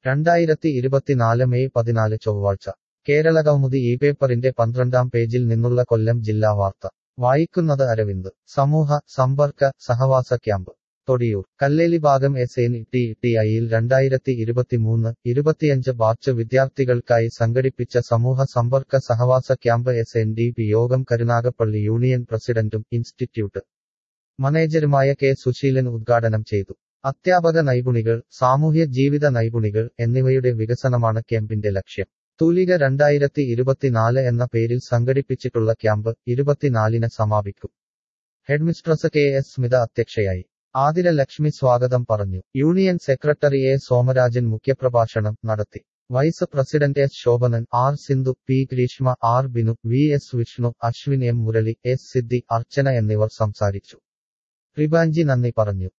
രണ്ടായിരത്തി ഇരുപത്തിനാല് മെയ് പതിനാല് ചൊവ്വാഴ്ച കേരള കൗമുദി ഈ പേപ്പറിന്റെ പന്ത്രണ്ടാം പേജിൽ നിന്നുള്ള കൊല്ലം ജില്ലാ വാർത്ത വായിക്കുന്നത് അരവിന്ദ് സമൂഹ സമ്പർക്ക സഹവാസ ക്യാമ്പ് തൊടിയൂർ കല്ലേലി ഭാഗം എസ് എൻ ടി ടി ഐയിൽ രണ്ടായിരത്തി ഇരുപത്തിമൂന്ന് ഇരുപത്തിയഞ്ച് ബാച്ച് വിദ്യാർത്ഥികൾക്കായി സംഘടിപ്പിച്ച സമൂഹ സമ്പർക്ക സഹവാസ camp S N D P യോഗം കരുനാഗപ്പള്ളി യൂണിയൻ പ്രസിഡന്റും ഇൻസ്റ്റിറ്റ്യൂട്ട് മാനേജരുമായ കെ സുശീലൻ ഉദ്ഘാടനം ചെയ്തു അധ്യാപക നൈപുണികൾ സാമൂഹ്യ ജീവിത നൈപുണികൾ എന്നിവയുടെ വികസനമാണ് ക്യാമ്പിന്റെ ലക്ഷ്യം തൂലിക രണ്ടായിരത്തി ഇരുപത്തിനാല് എന്ന പേരിൽ സംഘടിപ്പിച്ചിട്ടുള്ള ക്യാമ്പ് ഇരുപത്തിനാലിന് സമാപിക്കും ഹെഡ്മിസ്ട്രസ് കെ എസ് സ്മിത അധ്യക്ഷയായി ആതിര ലക്ഷ്മി സ്വാഗതം പറഞ്ഞു യൂണിയൻ സെക്രട്ടറി എ സോമരാജൻ മുഖ്യപ്രഭാഷണം നടത്തി vice president S Shobhanan R Sindhu P Greeshma R Binu V S Vishnu Ashwin M Murali S Siddhi Archana എന്നിവർ സംസാരിച്ചു റിബാഞ്ചി നന്ദി പറഞ്ഞു